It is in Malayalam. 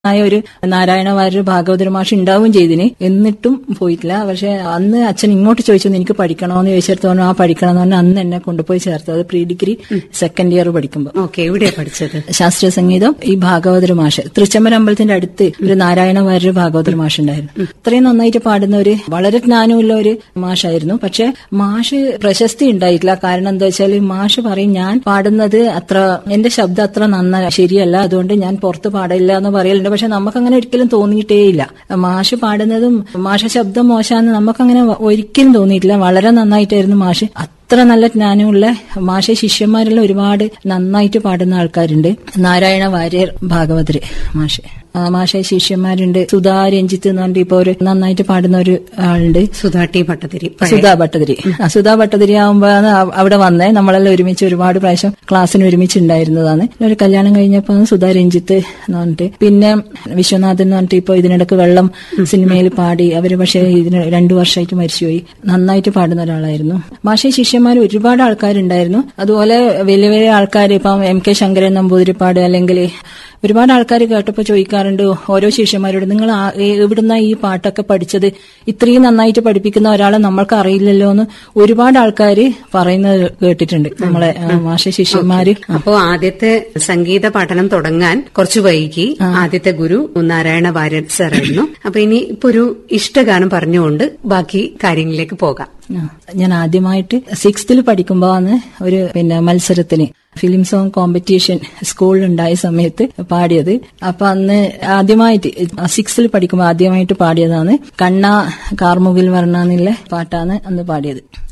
ആയ ഒരു നാരായണ വാര്യർ ഭാഗവതര മാഷ് ഉണ്ടാവുകയും ചെയ്തിന് എന്നിട്ടും പോയിട്ടില്ല പക്ഷെ അന്ന് അച്ഛൻ ഇങ്ങോട്ട് ചോദിച്ചു എനിക്ക് പഠിക്കണോന്ന് ചോദിച്ചിടത്തോളം ആ പഠിക്കണം എന്ന് പറഞ്ഞാൽ അന്ന് എന്നെ കൊണ്ടുപോയി ചേർത്തത് അത് പ്രീ ഡിഗ്രി സെക്കൻഡ് ഇയർ പഠിക്കുമ്പോൾ ഓക്കെ എവിടെയാ പഠിച്ചത് ശാസ്ത്രീയ സംഗീതം ഈ ഭാഗവതര മാഷ് തൃച്ചമ്പരം അമ്പലത്തിന്റെ അടുത്ത് ഒരു നാരായണ വാര്യർ ഭാഗവതര മാഷ് ഉണ്ടായിരുന്നു ഇത്രയും നന്നായിട്ട് പാടുന്ന ഒരു വളരെ ജ്ഞാനമുള്ള ഒരു മാഷായിരുന്നു പക്ഷെ മാഷ് പ്രശസ്തി ഉണ്ടായിട്ടില്ല കാരണം എന്താ വെച്ചാൽ മാഷ് പറയും ഞാൻ പാടുന്നത് അത്ര എന്റെ ശബ്ദം അത്ര നന്ന ശരിയല്ല അതുകൊണ്ട് ഞാൻ പുറത്ത് പാടില്ല എന്ന് പറയലുണ്ട് പക്ഷെ നമുക്കങ്ങനെ ഒരിക്കലും തോന്നിയിട്ടേയില്ല മാഷ് പാടുന്നതും മാഷ ശബ്ദം മോശമാണെന്ന് നമുക്കങ്ങനെ ഒരിക്കലും തോന്നിയിട്ടില്ല വളരെ നന്നായിട്ടായിരുന്നു മാഷ് അത്ര നല്ല ജ്ഞാനമുള്ള മാഷ ശിഷ്യന്മാരെല്ലാം ഒരുപാട് നന്നായിട്ട് പാടുന്ന ആൾക്കാരുണ്ട് നാരായണ വാര്യർ ഭാഗവതര് മാഷ് ആ, മാഷ ശിഷ്യന്മാരുണ്ട് സുധാ രഞ്ജിത്ത് എന്ന് പറഞ്ഞിട്ട് ഇപ്പൊ ഒരു നന്നായിട്ട് പാടുന്ന ഒരു ആളുണ്ട് സുധാട്ടി ഭട്ടതിരി പഴയ- സുധാ ഭട്ടതിരി ആ, സുധാ ഭട്ടതിരി ആകുമ്പോഴാണ് അവ- അവിടെ വന്നേ നമ്മളെല്ലാം ഒരുമിച്ച് ഒരുപാട് പ്രാവശ്യം ക്ലാസ്സിന് ഒരുമിച്ച് ഉണ്ടായിരുന്നതാണ് പിന്നെ ഒരു കല്യാണം കഴിഞ്ഞപ്പോൾ സുധാ രഞ്ജിത്ത് എന്ന് പറഞ്ഞിട്ട് പിന്നെ വിശ്വനാഥൻ എന്ന് പറഞ്ഞിട്ട് ഇപ്പൊ ഇതിനിടക്ക് വെള്ളം സിനിമയിൽ പാടി അവര് പക്ഷേ ഇതിന് രണ്ടു വർഷമായിട്ട് മരിച്ചുപോയി നന്നായിട്ട് പാടുന്ന ഒരാളായിരുന്നു ഭാഷ ശിഷ്യന്മാർ ഒരുപാട് ആൾക്കാരുണ്ടായിരുന്നു അതുപോലെ വലിയ വലിയ ആൾക്കാർ ഇപ്പം എം കെ ശങ്കരൻ നമ്പൂതിരിപ്പാട് അല്ലെങ്കിൽ ഒരുപാട് ആൾക്കാർ കേട്ടപ്പോൾ ചോദിക്കാറുണ്ട് ഓരോ ശിഷ്യന്മാരോട് നിങ്ങൾ ആ- ഏ- എവിടുന്നാ ഈ പാട്ടൊക്കെ പഠിച്ചത് ഇത്രയും നന്നായിട്ട് പഠിപ്പിക്കുന്ന ഒരാളെ നമ്മൾക്ക് അറിയില്ലല്ലോ എന്ന് ഒരുപാട് ആൾക്കാർ പറയുന്നത് കേട്ടിട്ടുണ്ട് നമ്മളെ ആ, മാഷ ശിഷ്യന്മാര് അപ്പോ ആദ്യത്തെ സംഗീത പഠനം തുടങ്ങാൻ കുറച്ചു വൈകി ആദ്യത്തെ ഗുരു നാരായണ വാര്യർ സർ ആയിരുന്നു അപ്പൊ ഇനി ഇപ്പൊ ഒരു ഇഷ്ടഗാനം പറഞ്ഞുകൊണ്ട് ബാക്കി കാര്യങ്ങളിലേക്ക് പോകാം ആ, ഞാൻ ആദ്യമായിട്ട് സിക്സ്ത്തിൽ പഠിക്കുമ്പോഴാണ് ഒരു പിന്നെ മത്സരത്തിന് ഫിലിം സോങ് കോമ്പറ്റീഷൻ സ്കൂളിൽ ഉണ്ടായ സമയത്ത് പാടിയത് അപ്പൊ അന്ന് ആദ്യമായിട്ട് സിക്സ്ത്തിൽ പഠിക്കുമ്പോൾ ആദ്യമായിട്ട് പാടിയതാണ് കണ്ണ കാർമുകിൽ വർണ്ണ എന്നുള്ള പാട്ടാണ് അന്ന് പാടിയത്